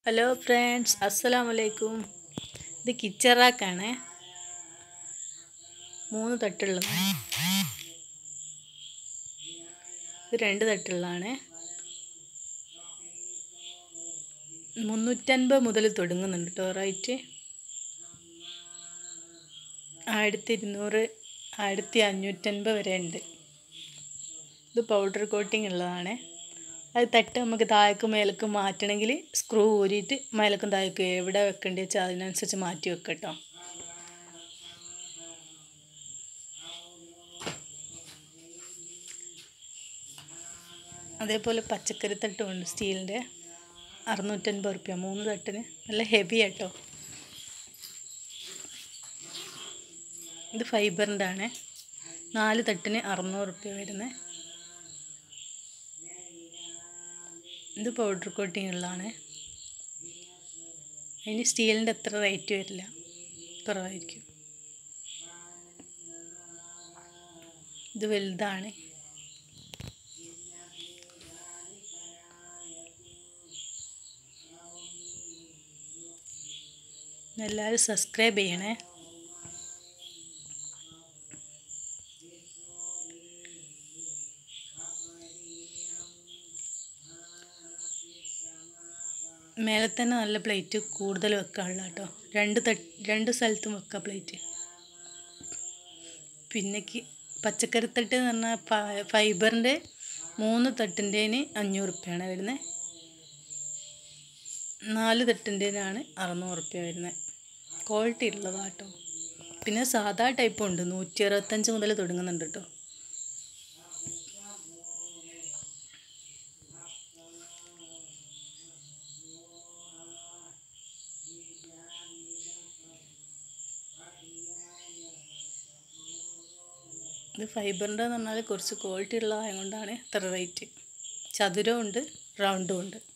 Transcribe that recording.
hello friends അസ്സലാമു അലൈക്കും ഇത് കിച്ചൺ റാക്കാണ് മൂന്ന് തട്ടുള്ളതാണ് ഇത് രണ്ട് തട്ടുള്ളതാണ് മുന്നൂറ്റൻപത് മുതൽ തുടങ്ങുന്നുണ്ട് കേട്ടോ റേറ്റ് ആയിരത്തി ഇരുന്നൂറ് ആയിരത്തി അഞ്ഞൂറ്റൻപത് വരെ ഉണ്ട് ഇത് പൗഡർ കോട്ടിംഗ് ഉള്ളതാണ് അത് തട്ട് നമുക്ക് താഴേക്കും മേലേക്കും മാറ്റണമെങ്കിൽ സ്ക്രൂ ഊരിയിട്ട് മേലേക്കും താഴേക്കും എവിടെ വെക്കേണ്ടി വെച്ചാൽ അതിനനുസരിച്ച് മാറ്റി വെക്കാം കേട്ടോ അതേപോലെ പച്ചക്കറി തട്ടും ഉണ്ട് സ്റ്റീലിൻ്റെ അറുന്നൂറ്റൻപത് റുപ്യ മൂന്ന് തട്ടിന് നല്ല ഹെവി ആട്ടോ ഇത് ഫൈബറിൻ്റെ ആണ് നാല് തട്ടിന് അറുന്നൂറ് റുപ്യ വരുന്നത് ഇത് പൗഡർ കോട്ടിംഗ് ഉള്ളതാണ് അതിന് സ്റ്റീലിൻ്റെ അത്ര റേറ്റ് വരില്ല കുറവായിരിക്കും ഇത് വലുതാണ് എല്ലാവരും സബ്സ്ക്രൈബ് ചെയ്യണേ മേലെ തന്നെ നല്ല പ്ലേറ്റ് കൂടുതൽ വെക്കാനുള്ള കേട്ടോ രണ്ട് തട്ട് രണ്ട് സ്ഥലത്തും വെക്കാം പ്ലേറ്റ് പിന്നെ പച്ചക്കറി തട്ട് എന്ന് പറഞ്ഞാൽ ഫൈബറിൻ്റെ മൂന്ന് തട്ടിൻ്റെന് അഞ്ഞൂറ് റുപ്യാണ് വരുന്നത് നാല് തട്ടിൻ്റെനാണ് അറുന്നൂറ് റുപ്യ വരുന്നത് ക്വാളിറ്റി ഉള്ളതാണ് കേട്ടോ പിന്നെ സാധാ ടൈപ്പും ഉണ്ട് നൂറ്റി അറുപത്തഞ്ച് മുതൽ തുടങ്ങുന്നുണ്ട് കേട്ടോ ഇത് ഫൈബറിൻ്റെ എന്ന് പറഞ്ഞാൽ കുറച്ച് ക്വാളിറ്റി ഉള്ളതായത് കൊണ്ടാണ് ഇത്ര റേറ്റ് ചതുരവും ഉണ്ട് റൗണ്ടും ഉണ്ട്